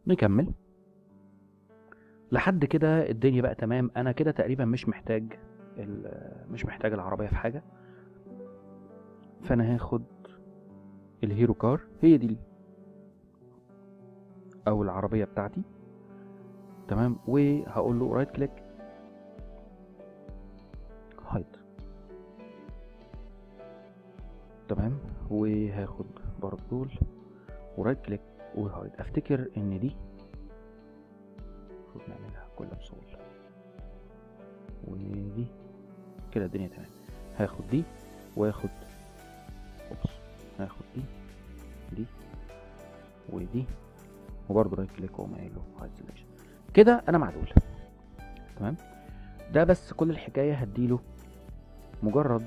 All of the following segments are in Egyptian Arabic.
نكمل لحد كده الدنيا بقى تمام انا كده تقريبا مش محتاج ال- مش محتاج العربيه في حاجه فانا هاخد الهيرو كار هي دي ال- او العربيه بتاعتي تمام وهقول له رايت كليك هايد تمام وهاخد برضه دول ورايت كليك وهايد افتكر ان دي المفروض نعملها كلها بصول ودي كده الدنيا تمام هاخد دي واخد اوبس هاخد دي دي ودي وبرضه رايت كليك واقوم قايل له هايد سelection كده انا معدول تمام ده بس كل الحكايه هديله مجرد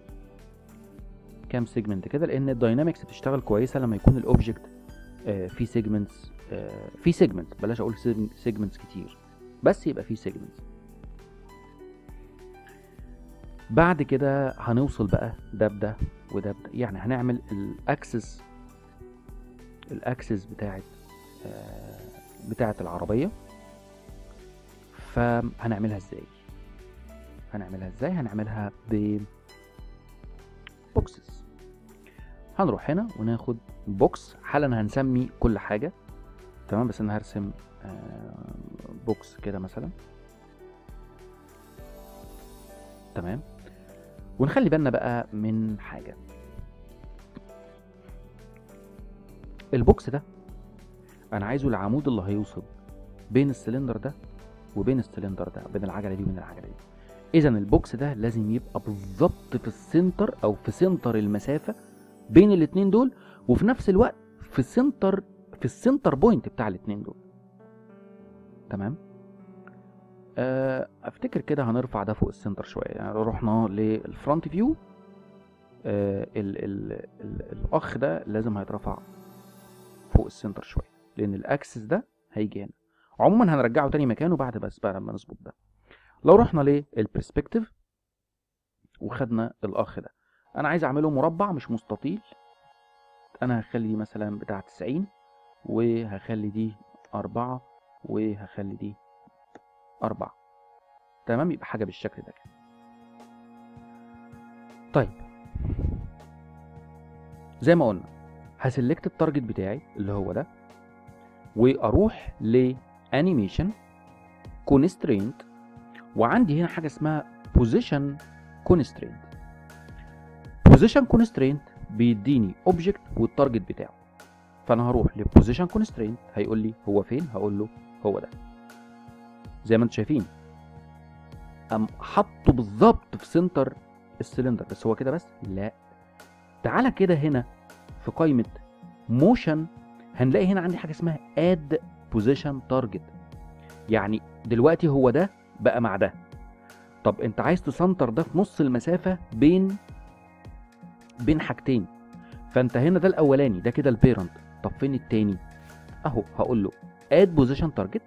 كام سيجمنت كده لان الداينامكس بتشتغل كويسه لما يكون الاوبجكت آه، في سيجمنتس في سيجمنت بلاش اقول سيجمنتس كتير بس يبقى في سيجمنتس بعد كده هنوصل بقى ده بده وده بده يعني هنعمل الاكسس الاكسس بتاعت آه، بتاعت العربيه فهنعملها ازاي هنعملها ازاي هنعملها ب بوكسز هنروح هنا وناخد بوكس حالا هنسمي كل حاجه تمام بس انا هرسم آه، بوكس كده مثلا تمام ونخلي بالنا بقى من حاجه البوكس ده انا عايزه العمود اللي هيوصل بين السلندر ده وبين السلندر ده بين العجله دي وبين العجله دي اذا البوكس ده لازم يبقى بالظبط في السنتر او في سنتر المسافه بين الاتنين دول وفي نفس الوقت في السنتر في السنتر بوينت بتاع الاتنين دول تمام آه، افتكر كده هنرفع ده فوق السنتر شويه يعني لو رحنا للفرونت فيو آه، ال ال ال الاخ ده لازم هيترفع فوق السنتر شويه لان الاكسس ده هيجي هنا عموما هنرجعه تاني مكانه بعد بس بعد ما نظبط ده لو رحنا للبرسبكتيف وخدنا الاخ ده انا عايز اعمله مربع مش مستطيل انا هخلي دي مثلا بتاع 90 وهخلي دي أربعة وهخلي دي أربعة تمام يبقى حاجة بالشكل ده كده طيب زي ما قلنا هسلكت التارجت بتاعي اللي هو ده واروح لانيميشن كونسترينت وعندي هنا حاجه اسمها بوزيشن كونسترينت بوزيشن كونسترينت بيديني اوبجكت والتارجت بتاعه فانا هروح لبوزيشن كونسترينت هيقول لي هو فين هقول له هو ده زي ما انتم شايفين ام حطه بالظبط في سنتر السلندر بس هو كده بس لا تعالى كده هنا في قائمه موشن هنلاقي هنا عندي حاجه اسمها اد بوزيشن تارجت يعني دلوقتي هو ده بقى مع ده طب انت عايز تسنتر ده في نص المسافه بين بين حاجتين فانت هنا ده الاولاني ده كده البيرنت طب فين التاني اهو هقول له اد بوزيشن تارجت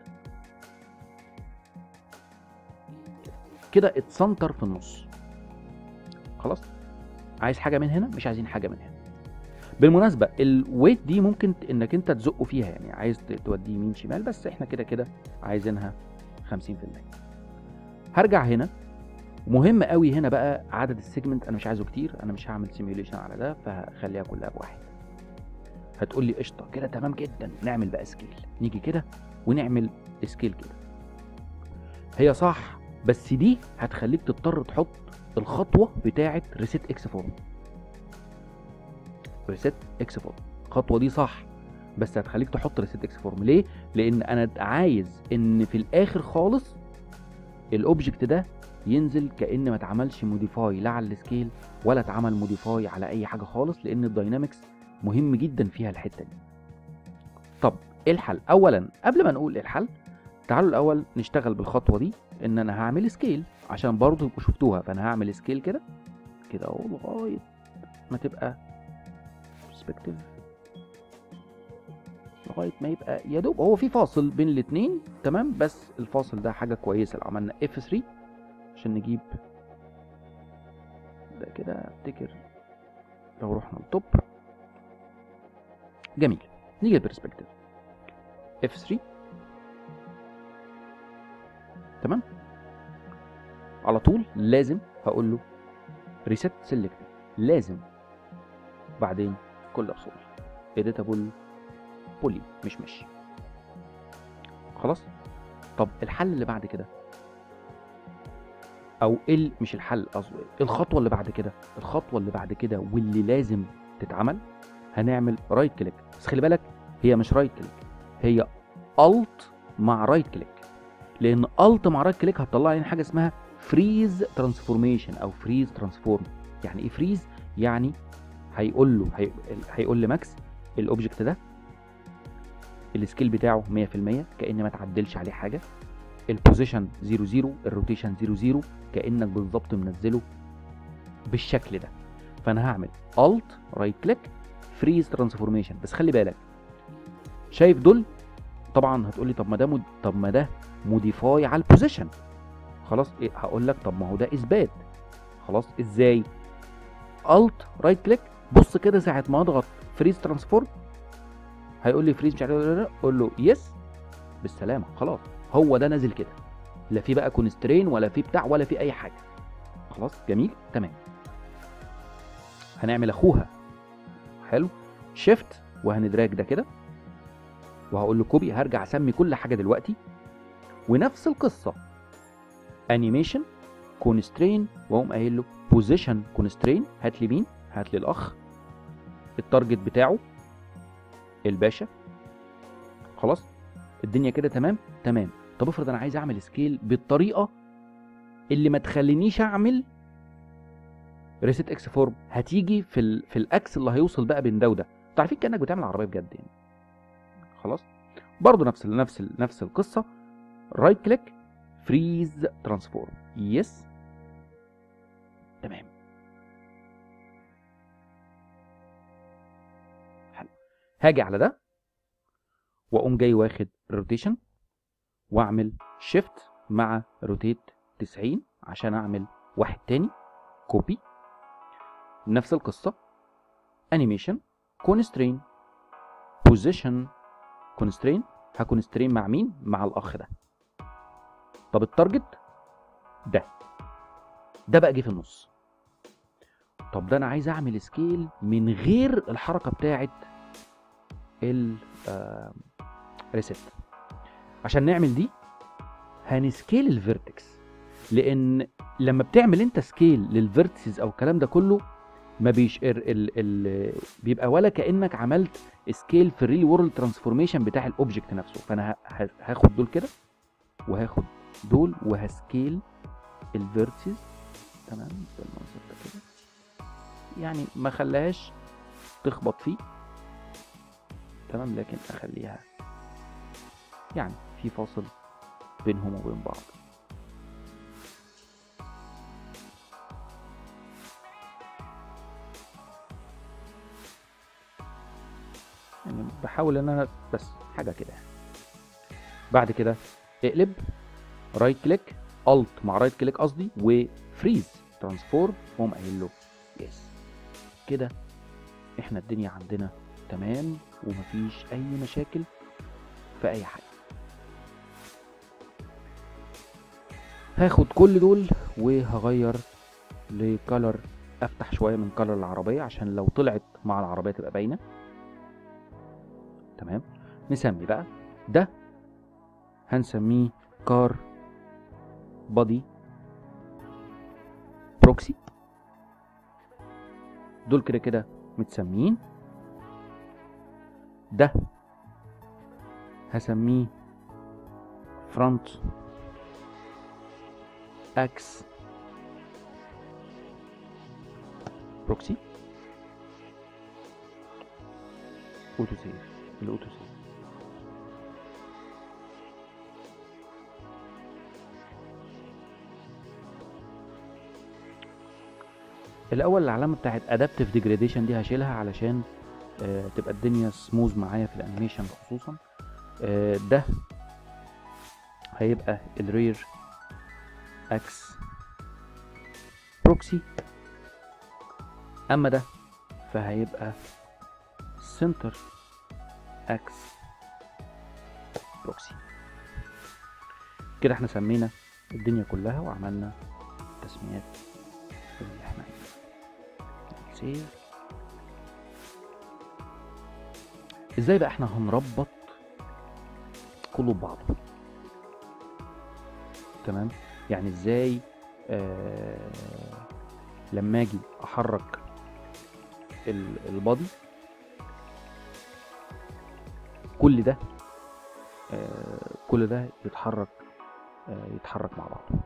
كده اتسنتر في النص خلاص عايز حاجه من هنا مش عايزين حاجه من هنا بالمناسبه الويت دي ممكن انك انت تزقه فيها يعني عايز توديه يمين شمال بس احنا كده كده عايزينها 50% هرجع هنا مهم قوي هنا بقى عدد السيجمنت انا مش عايزه كتير انا مش هعمل سيميوليشن على ده فهخليها كلها بواحد هتقول لي قشطه كده تمام جدا نعمل بقى سكيل نيجي كده ونعمل سكيل كده هي صح بس دي هتخليك تضطر تحط الخطوه بتاعه ريسيت اكس فورم ريسيت اكس فورم الخطوه دي صح بس هتخليك تحط ريسيت اكس فورم ليه لان انا عايز ان في الاخر خالص الاوبجكت ده ينزل كان ما اتعملش موديفاي لا على السكيل ولا اتعمل موديفاي على اي حاجه خالص لان الداينامكس مهم جدا فيها الحته دي طب ايه الحل اولا قبل ما نقول ايه الحل تعالوا الاول نشتغل بالخطوه دي ان انا هعمل سكيل عشان برضه تبقوا شفتوها فانا هعمل سكيل كده كده اهو لغايه ما تبقى برسبكتيف لغايه ما يبقى يا دوب هو في فاصل بين الاثنين تمام بس الفاصل ده حاجه كويسه لو عملنا اف 3 عشان نجيب ده كده افتكر لو رحنا للتوب جميل نيجي للبرسبكتيف F3 تمام على طول لازم هقول له ريست سيلكت لازم بعدين كل ابصول اديتابل بولي مش ماشي خلاص طب الحل اللي بعد كده او ال مش الحل قصدي الخطوه اللي بعد كده الخطوه اللي بعد كده واللي لازم تتعمل هنعمل رايت كليك بس خلي بالك هي مش رايت كليك هي الت مع رايت كليك لان الت مع رايت كليك هتطلع لنا حاجه اسمها فريز ترانسفورميشن او فريز ترانسفورم يعني ايه فريز يعني هيقول له هي... هيقول لماكس الاوبجكت ده السكيل بتاعه 100% كان ما تعدلش عليه حاجه البوزيشن 0 0 الروتيشن 0 0 كانك بالظبط منزله بالشكل ده فانا هعمل الت رايت كليك فريز ترانسفورميشن بس خلي بالك شايف دول طبعا هتقول لي طب ما ده مود... طب ما ده موديفاي على البوزيشن خلاص إيه هقول لك طب ما هو ده اثبات خلاص ازاي الت رايت كليك بص كده ساعه ما اضغط فريز ترانسفورم هيقول لي فريز مش عارف قول له يس بالسلامه خلاص هو ده نازل كده لا في بقى كونسترين ولا في بتاع ولا في اي حاجه خلاص جميل تمام هنعمل اخوها حلو شيفت وهندراج ده كده وهقول له كوبي هرجع اسمي كل حاجه دلوقتي ونفس القصه انيميشن كونسترين واقوم قايل له بوزيشن كونسترين هات لي مين هات لي الاخ التارجت بتاعه الباشا خلاص الدنيا كده تمام تمام طب افرض انا عايز اعمل سكيل بالطريقه اللي ما تخلينيش اعمل ريست اكس فورم هتيجي في ال... في الاكس اللي هيوصل بقى بين ده وده انتوا عارفين كانك بتعمل عربيه بجد يعني خلاص برضه نفس ال... نفس ال... نفس القصه رايت كليك فريز ترانسفورم يس تمام حلو هاجي على ده واقوم جاي واخد روتيشن واعمل شيفت مع روتيت 90 عشان اعمل واحد تاني كوبي نفس القصه انيميشن كونسترين بوزيشن كونسترين هكونسترين مع مين مع الاخ ده طب التارجت ده ده بقى جه في النص طب ده انا عايز اعمل سكيل من غير الحركه بتاعه ال ريست عشان نعمل دي هنسكيل الفيرتكس لان لما بتعمل انت سكيل للفيرتسز او الكلام ده كله ما بيش ال ال ال بيبقى ولا كانك عملت سكيل في الريل وورلد ترانسفورميشن بتاع الاوبجكت نفسه فانا هاخد دول كده وهاخد دول وهسكيل الفيرتسز تمام بالمنظر ده كده يعني ما خلاهاش تخبط فيه تمام لكن اخليها يعني في فاصل بينهم وبين بعض يعني بحاول ان انا بس حاجه كده بعد كده اقلب رايت كليك الت مع رايت كليك قصدي وفريز ترانسفورم واقوم قايل له يس كده احنا الدنيا عندنا تمام ومفيش اي مشاكل في اي حاجه هاخد كل دول وهغير لكالر افتح شويه من كالر العربيه عشان لو طلعت مع العربيه تبقى باينه تمام نسمي بقى ده هنسميه كار بادي بروكسي دول كده كده متسميين ده هسميه فرونت اكس بروكسي اوتو سيف الاوتو سيف الاول العلامه بتاعت ادابتيف ديجريديشن دي هشيلها علشان آه تبقى الدنيا سموز معايا في الانيميشن خصوصا آه ده هيبقى الرير اكس بروكسي اما ده فهيبقى سنتر اكس بروكسي كده احنا سمينا الدنيا كلها وعملنا تسميات اللي احنا عايزينها سيف ازاي بقى احنا هنربط كله ببعضه تمام يعني ازاي آه لما اجي احرك ال- البادي كل ده آه كل ده يتحرك آه يتحرك مع بعضه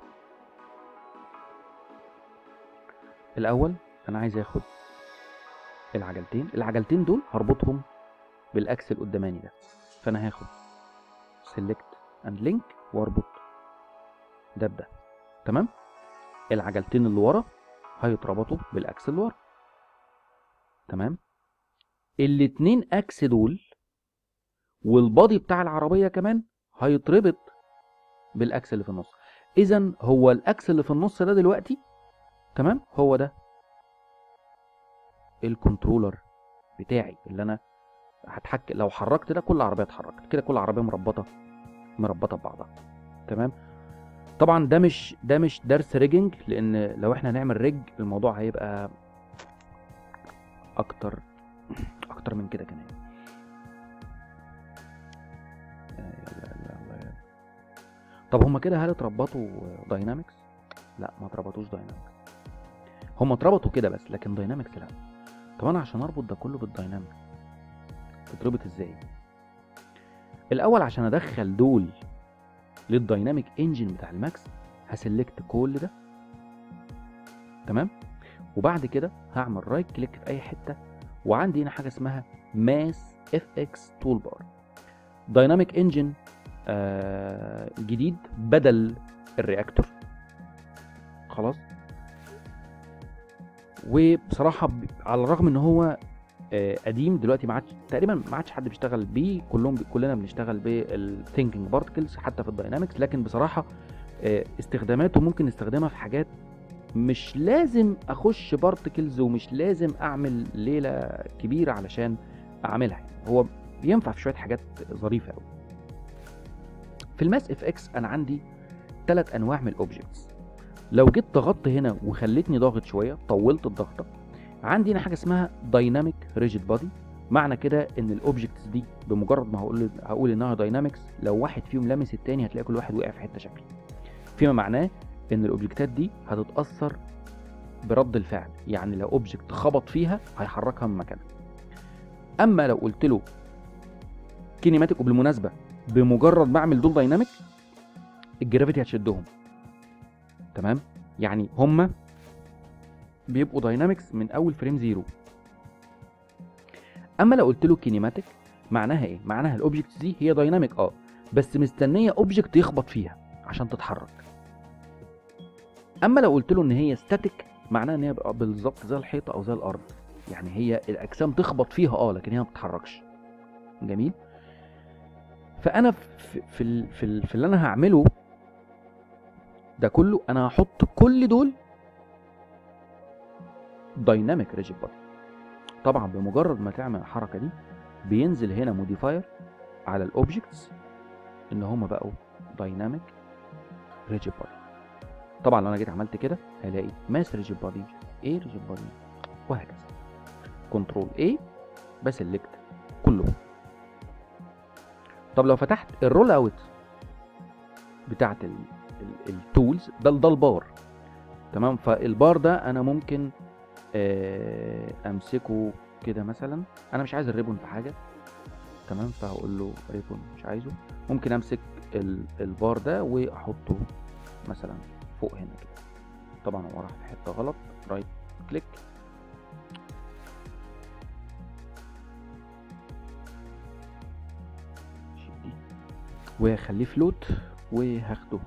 الاول انا عايز اخد العجلتين العجلتين دول هربطهم بالاكس القداماني ده فانا هاخد select and link واربط ده بده تمام العجلتين اللي ورا هيتربطوا بالاكس اللي ورا تمام الاتنين اكس دول والبادي بتاع العربيه كمان هيتربط بالاكس اللي في النص اذا هو الاكس اللي في النص ده دلوقتي تمام هو ده الكنترولر بتاعي اللي انا هتحكم لو حركت ده كل عربيه اتحركت كده كل عربيه مربطه مربطه ببعضها تمام طبعا ده مش ده مش درس ريجنج لان لو احنا هنعمل ريج الموضوع هيبقى اكتر اكتر من كده كمان يلا يلا يلا يلا. طب هما كده هل اتربطوا داينامكس لا ما اتربطوش داينامكس هما اتربطوا كده بس لكن داينامكس لا طب انا عشان اربط ده كله بالداينامكس تتربط ازاي الاول عشان ادخل دول للدايناميك انجن بتاع الماكس هسلكت كل ده تمام وبعد كده هعمل رايت كليك في اي حته وعندي هنا حاجه اسمها ماس اف اكس تول بار دايناميك انجن جديد بدل الرياكتور خلاص وبصراحه ب- على الرغم ان هو آه، قديم دلوقتي ما عادش تقريبا ما عادش حد بيشتغل بيه كلهم كلنا بنشتغل بالثينكينج بارتكلز حتى في الداينامكس لكن بصراحه آه، استخداماته ممكن نستخدمها في حاجات مش لازم اخش بارتكلز ومش لازم اعمل ليله كبيره علشان اعملها هو بينفع في شويه حاجات ظريفه قوي في الماس اف اكس انا عندي ثلاث انواع من الاوبجكتس لو جيت ضغطت هنا وخليتني ضاغط شويه طولت الضغطه عندي هنا حاجه اسمها دايناميك ريجيد بادي معنى كده ان الاوبجكتس دي بمجرد ما هقول هقول انها داينامكس لو واحد فيهم لامس التاني هتلاقي كل واحد وقع في حته شكل فيما معناه ان الاوبجكتات دي هتتاثر برد الفعل يعني لو اوبجكت خبط فيها هيحركها من مكانها اما لو قلت له كينيماتيك وبالمناسبه بمجرد ما اعمل دول دايناميك الجرافيتي هتشدهم تمام يعني هما بيبقوا داينامكس من اول فريم زيرو اما لو قلت له كينيماتيك معناها ايه معناها الاوبجكتس دي هي دايناميك اه بس مستنيه اوبجكت يخبط فيها عشان تتحرك اما لو قلت له ان هي ستاتيك معناها ان هي بقى بالظبط زي الحيطه او زي الارض يعني هي الاجسام تخبط فيها اه لكن هي ما بتتحركش جميل فانا في في ال- في, ال- في اللي انا هعمله ده كله انا هحط كل دول دايناميك ريجيد بادي طبعا بمجرد ما تعمل الحركه دي بينزل هنا موديفاير على الاوبجكتس ان هم بقوا دايناميك ريجيد بادي طبعا لو انا جيت عملت كده هلاقي ماس ريجيد بادي ايه ريجيد بادي وهكذا كنترول ايه بسلكت كلهم طب لو فتحت الرول اوت بتاعت التولز ده ده البار تمام فالبار ده انا ممكن آه، امسكه كده مثلا انا مش عايز الريبون في حاجه تمام فهقول له ريبون مش عايزه ممكن امسك ال- البار ده واحطه مثلا فوق هنا كده طبعا هو راح في حته غلط رايت كليك شيل دي واخليه فلوت وهاخده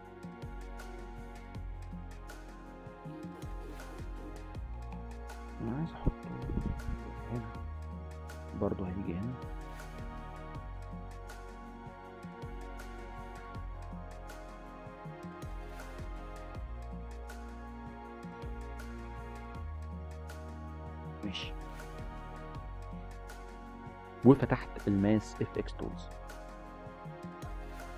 انا عايز احطه هنا برضه هيجي هنا ماشي وفتحت الماس اف اكس تولز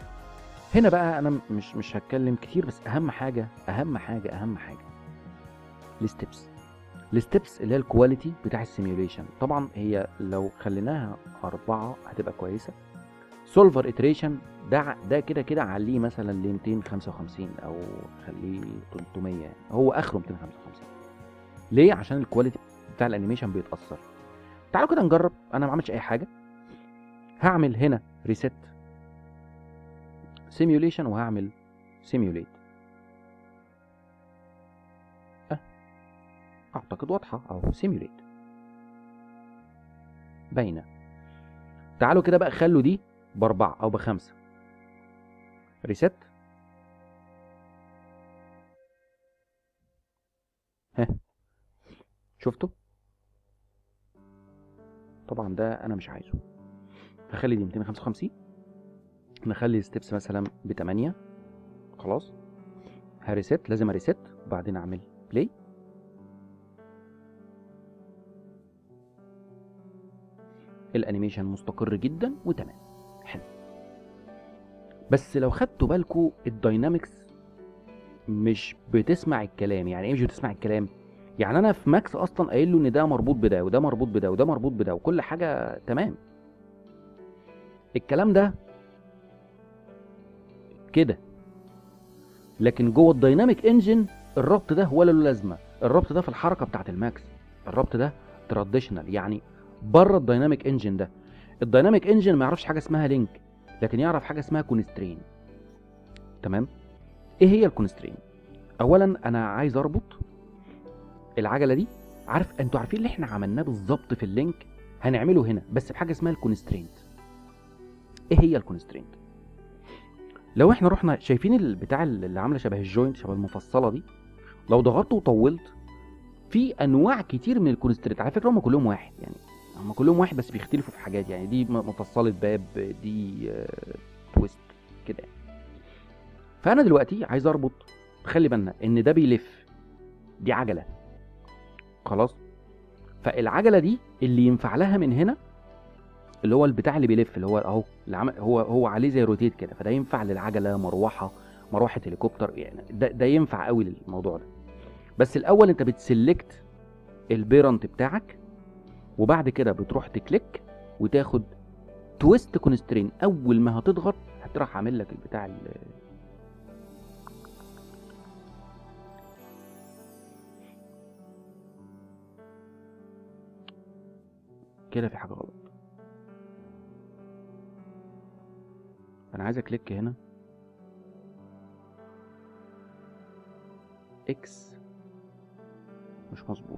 هنا بقى انا مش مش هتكلم كتير بس اهم حاجه اهم حاجه اهم حاجه الستبس الستبس اللي هي الكواليتي بتاع السيميوليشن طبعا هي لو خليناها أربعة هتبقى كويسة سولفر اتريشن ده ده كده كده عليه مثلا ل 255 او خليه 300 يعني هو اخره 255 ليه عشان الكواليتي بتاع الانيميشن بيتاثر تعالوا كده نجرب انا ما عملتش اي حاجه هعمل هنا ريست سيميوليشن وهعمل سيميوليت أه. اعتقد واضحه اهو سيميوليت باينه تعالوا كده بقى خلوا دي باربعه او بخمسه ريست ها شفتوا طبعا ده انا مش عايزه هخلي دي 255 نخلي ستيبس مثلا ب 8 خلاص هريست لازم اريست وبعدين اعمل بلاي الانيميشن مستقر جدا وتمام حلو بس لو خدتوا بالكوا الداينامكس مش بتسمع الكلام يعني ايه مش بتسمع الكلام يعني انا في ماكس اصلا قايل له ان ده مربوط بده وده مربوط بده وده مربوط بده وكل حاجه تمام الكلام ده كده لكن جوه الدايناميك انجن الربط ده ولا له لازمه الربط ده في الحركه بتاعت الماكس الربط ده تراديشنال يعني بره الدايناميك انجن ده الدايناميك انجن ما يعرفش حاجه اسمها لينك لكن يعرف حاجه اسمها كونسترين تمام ايه هي الكونسترين اولا انا عايز اربط العجله دي عارف انتوا عارفين اللي احنا عملناه بالظبط في اللينك هنعمله هنا بس بحاجه اسمها الكونسترينت ايه هي الكونسترينت لو احنا رحنا شايفين البتاع اللي عامله شبه الجوينت شبه المفصله دي لو ضغطت وطولت في انواع كتير من الكونسترينت على فكره هم كلهم واحد يعني هم كلهم واحد بس بيختلفوا في حاجات يعني دي مفصله باب دي آه، تويست كده يعني. فانا دلوقتي عايز اربط خلي بالنا ان ده بيلف دي عجله خلاص فالعجله دي اللي ينفع لها من هنا اللي هو البتاع اللي بيلف اللي هو اهو اللي عمل هو هو عليه زي روتيت كده فده ينفع للعجله مروحه مروحه هليكوبتر يعني ده, ده ينفع قوي للموضوع ده بس الاول انت بتسلكت البيرنت بتاعك وبعد كده بتروح تكليك وتاخد تويست كونسترين اول ما هتضغط هتروح عامل لك البتاع ال- كده في حاجه غلط انا عايز اكليك هنا اكس مش مظبوط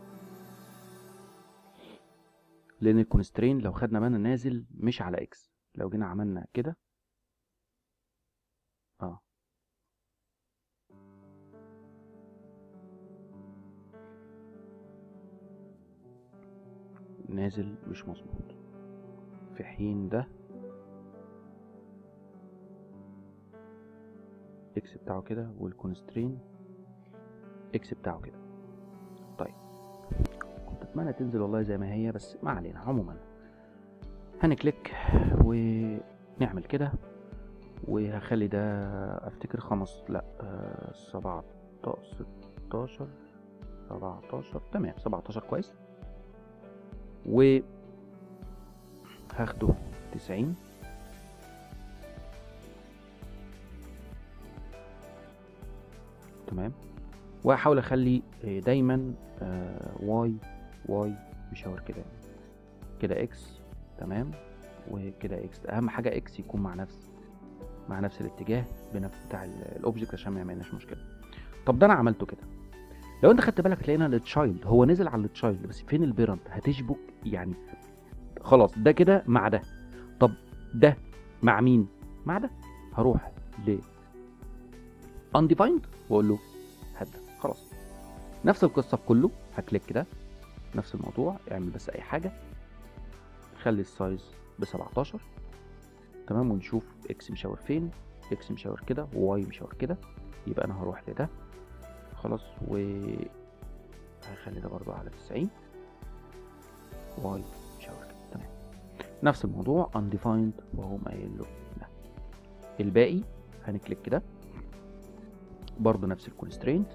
لان الكونسترين لو خدنا بالنا نازل مش على اكس لو جينا عملنا كده اه نازل مش مظبوط في حين ده اكس بتاعه كده والكونسترين اكس بتاعه كده طيب كنت اتمنى تنزل والله زي ما هي بس ما علينا عموما هنكليك ونعمل كده وهخلي ده افتكر خمس لا آه، سبعتاشر ستاشر سبعتاشر تمام سبعتاشر كويس و هاخده تسعين تمام واحاول اخلي آه، دايما آه، واي واي مشاور كده يعني. كده اكس تمام وكده اكس اهم حاجه اكس يكون مع نفس مع نفس الاتجاه بنفس بتاع ال- الاوبجكت عشان ما يعملناش مشكله طب ده انا عملته كده لو انت خدت بالك لقينا التشايلد هو نزل على التشايلد بس فين البيرنت هتشبك يعني خلاص ده كده مع ده طب ده مع مين مع ده هروح ل undefined واقول له هات ده خلاص نفس القصه في كله هكليك ده نفس الموضوع اعمل بس اي حاجه خلي السايز ب 17 تمام ونشوف اكس مشاور فين اكس مشاور كده وواي مشاور كده يبقى انا هروح لده خلاص و هخلي ده برضو على 90 واي مشاور كده تمام نفس الموضوع undefined وهو قايل له ده الباقي هنكليك كده برضه نفس الكونسترينت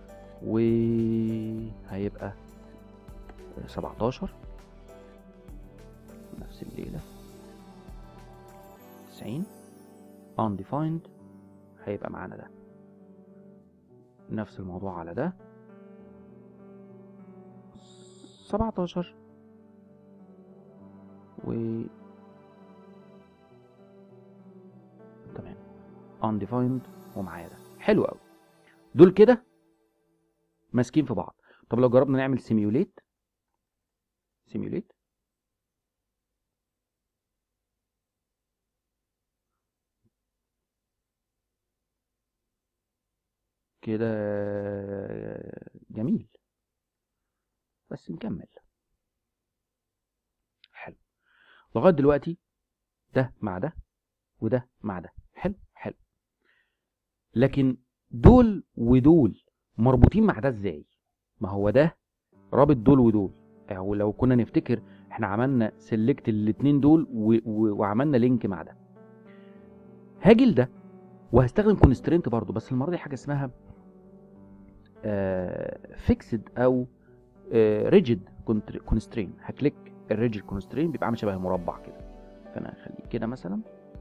وهيبقى 17 نفس الليلة 90 undefined هيبقى معانا ده نفس الموضوع على ده 17 و تمام undefined ومعايا ده حلو قوي دول كده ماسكين في بعض طب لو جربنا نعمل سيميوليت سيميوليت كده جميل بس نكمل حلو لغايه دلوقتي ده مع ده وده مع ده حلو حلو لكن دول ودول مربوطين مع ده ازاي ما هو ده رابط دول ودول او لو كنا نفتكر احنا عملنا سيلكت الاتنين دول و... و... وعملنا لينك مع ده هاجي لده وهستخدم كونسترينت برضو بس المره دي حاجه اسمها فيكسد او ريجيد كونسترين هكليك الريجيد كونسترين بيبقى عامل شبه مربع كده فانا هخليه كده مثلا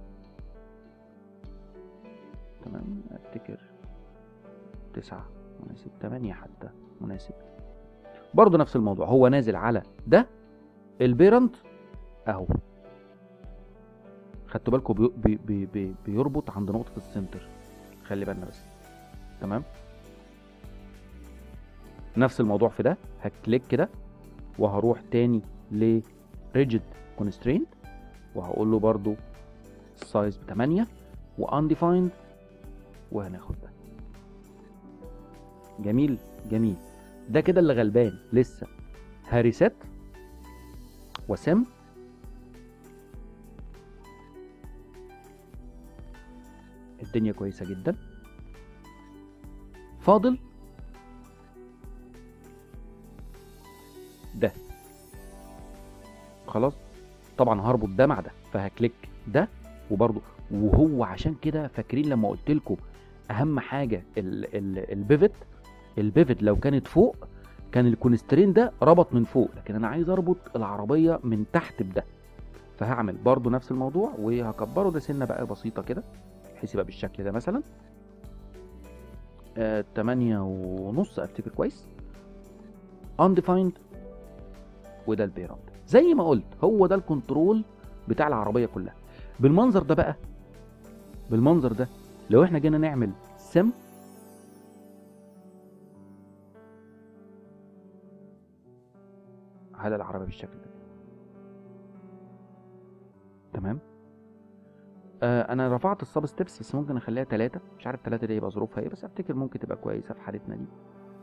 تمام افتكر تسعة مناسب تمانية حتى مناسب برضه نفس الموضوع هو نازل على ده البيرنت اهو خدتوا بالكم بي بي بي بي بيربط عند نقطة السنتر خلي بالنا بس تمام نفس الموضوع في ده هكليك كده وهروح تاني ل rigid constraint وهقول له برضو السايز ب 8 و undefined وهناخد ده جميل جميل ده كده اللي غلبان لسه هريست وسم الدنيا كويسة جدا فاضل ده خلاص طبعا هربط ده مع ده فهكليك ده وبرضه وهو عشان كده فاكرين لما قلت لكم اهم حاجه ال ال البيفت البيفت لو كانت فوق كان الكونسترين ده ربط من فوق لكن انا عايز اربط العربيه من تحت بده فهعمل برضو نفس الموضوع وهكبره ده سنه بقى بسيطه كده بحيث يبقى بالشكل ده مثلا آه تمانية ونص افتكر كويس undefined وده البيرنت زي ما قلت هو ده الكنترول بتاع العربيه كلها بالمنظر ده بقى بالمنظر ده لو احنا جينا نعمل سم على العربيه بالشكل ده تمام آه انا رفعت السب ستيبس بس ممكن اخليها ثلاثة مش عارف ثلاثة دي يبقى ظروفها ايه بس افتكر ممكن تبقى كويسة في حالتنا دي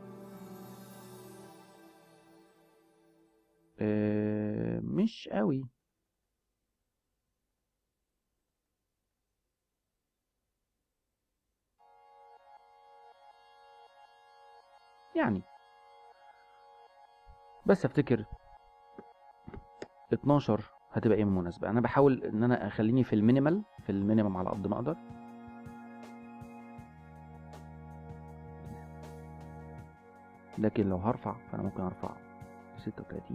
آه مش قوي يعني بس افتكر 12 هتبقى ايه مناسبة انا بحاول ان انا اخليني في المينيمال في المينيمم على قد ما اقدر لكن لو هرفع فانا ممكن ارفع ل 36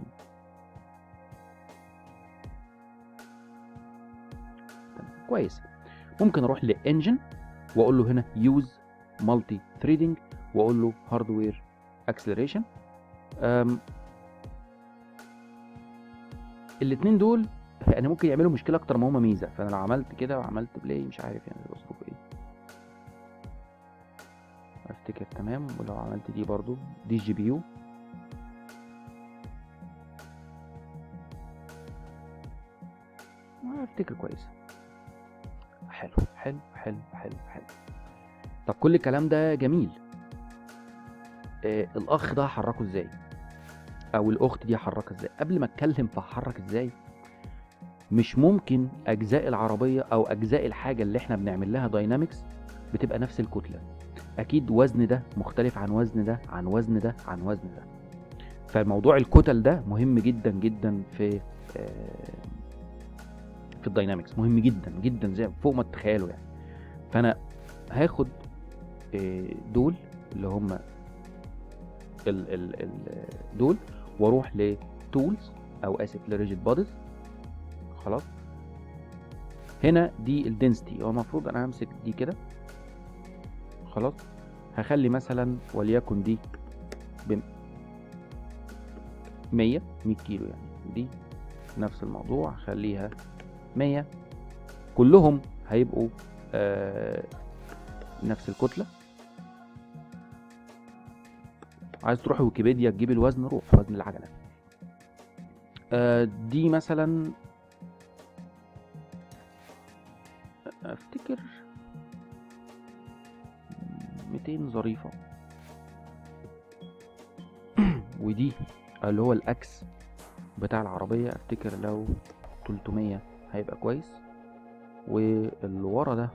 تمام كويس ممكن اروح لانجن واقول له هنا يوز مالتي ثريدنج واقول له هاردوير اكسلريشن الاثنين دول يعني ممكن يعملوا مشكله اكتر ما هما ميزه فانا لو عملت كده وعملت بلاي مش عارف يعني الاسلوب ايه افتكر تمام ولو عملت دي برضو دي جي بي يو افتكر كويس حلو حلو حلو حلو حلو طب كل الكلام ده جميل آه الاخ ده هحركه ازاي او الاخت دي هحركها ازاي قبل ما اتكلم في هحرك ازاي مش ممكن اجزاء العربيه او اجزاء الحاجه اللي احنا بنعمل لها داينامكس بتبقى نفس الكتله اكيد وزن ده مختلف عن وزن ده عن وزن ده عن وزن ده فالموضوع الكتل ده مهم جدا جدا في في الداينامكس مهم جدا جدا زي فوق ما تتخيلوا يعني فانا هاخد آه، دول اللي هم ال ال ال دول واروح لتولز او اسف لريجيد بوديز خلاص هنا دي الدنسيتي هو المفروض انا همسك دي كده خلاص هخلي مثلا وليكن دي ب 100 100 كيلو يعني دي نفس الموضوع هخليها 100 كلهم هيبقوا آه نفس الكتله عايز تروح ويكيبيديا تجيب الوزن روح وزن العجله آه دي مثلا افتكر 200 ظريفة ودي اللي هو الاكس بتاع العربية افتكر لو 300 هيبقى كويس واللي ورا ده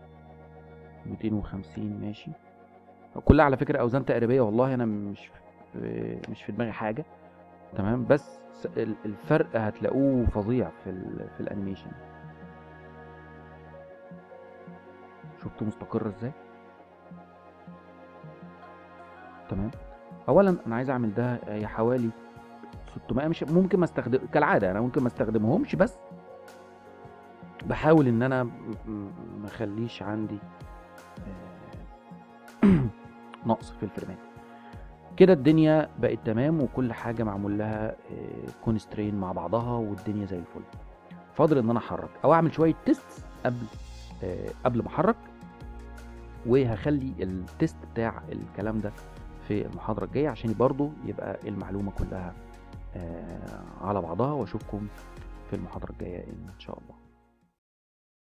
250 ماشي كلها على فكرة اوزان تقريبية والله انا مش في مش في دماغي حاجة تمام بس ال- الفرق هتلاقوه فظيع في ال في الانيميشن شفتوا مستقر ازاي تمام اولا انا عايز اعمل ده هي حوالي 600 مش ممكن ما استخدم كالعاده انا ممكن ما استخدمهمش بس بحاول ان انا م- م- ما اخليش عندي آه، نقص في الفريمات كده الدنيا بقت تمام وكل حاجه معمول لها كونسترين مع بعضها والدنيا زي الفل فاضل ان انا احرك او اعمل شويه تيست قبل آه، قبل ما احرك وهخلي التيست بتاع الكلام ده في المحاضرة الجاية عشان برضو يبقى المعلومة كلها آه، على بعضها واشوفكم في المحاضرة الجاية ان شاء الله